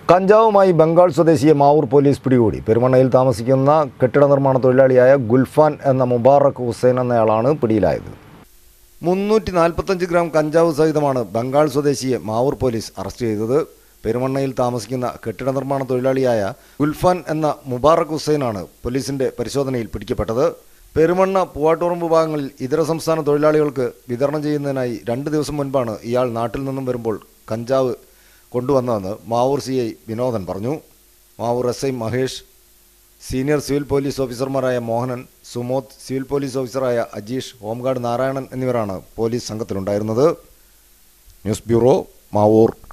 കഞ്ചാവുമായി ബംഗാൾ സ്വദേശിയെ മാവൂർ പോലീസ് പിടികൂടി പെരുമണ്ണയിൽ താമസിക്കുന്ന കെട്ടിട നിർമ്മാണ തൊഴിലാളിയായ ഗുൽഫാൻ എന്ന മുബാറക് ഹുസൈൻ എന്നയാളാണ് പിടിയിലായത് മുന്നൂറ്റി നാൽപ്പത്തഞ്ച് ഗ്രാം കഞ്ചാവ് സഹിതമാണ് ബംഗാൾ സ്വദേശിയെ മാവൂർ പോലീസ് അറസ്റ്റ് ചെയ്തത് പെരുമണ്ണയിൽ താമസിക്കുന്ന കെട്ടിട നിർമ്മാണ തൊഴിലാളിയായ ഗുൽഫാൻ എന്ന മുബാറക് ഹുസൈനാണ് പോലീസിന്റെ പരിശോധനയിൽ പിടിക്കപ്പെട്ടത് പെരുമണ്ണ പൂവാട്ടുറമ്പ് ഭാഗങ്ങളിൽ ഇതര സംസ്ഥാന തൊഴിലാളികൾക്ക് വിതരണം ചെയ്യുന്നതിനായി രണ്ട് ദിവസം മുൻപാണ് ഇയാൾ നാട്ടിൽ നിന്നും വരുമ്പോൾ കഞ്ചാവ് കൊണ്ടുവന്നതെന്ന് മാവൂർ സി ഐ വിനോദൻ പറഞ്ഞു Mavoor S I Mahesh senior civil police ഓഫീസർമാരായ മോഹനൻ സുമോദ് സിവിൽ പോലീസ് ഓഫീസറായ അജീഷ് ഹോംഗാർഡ് നാരായണൻ എന്നിവരാണ് പോലീസ് സംഘത്തിലുണ്ടായിരുന്നത് ന്യൂസ് ബ്യൂറോ മാവൂർ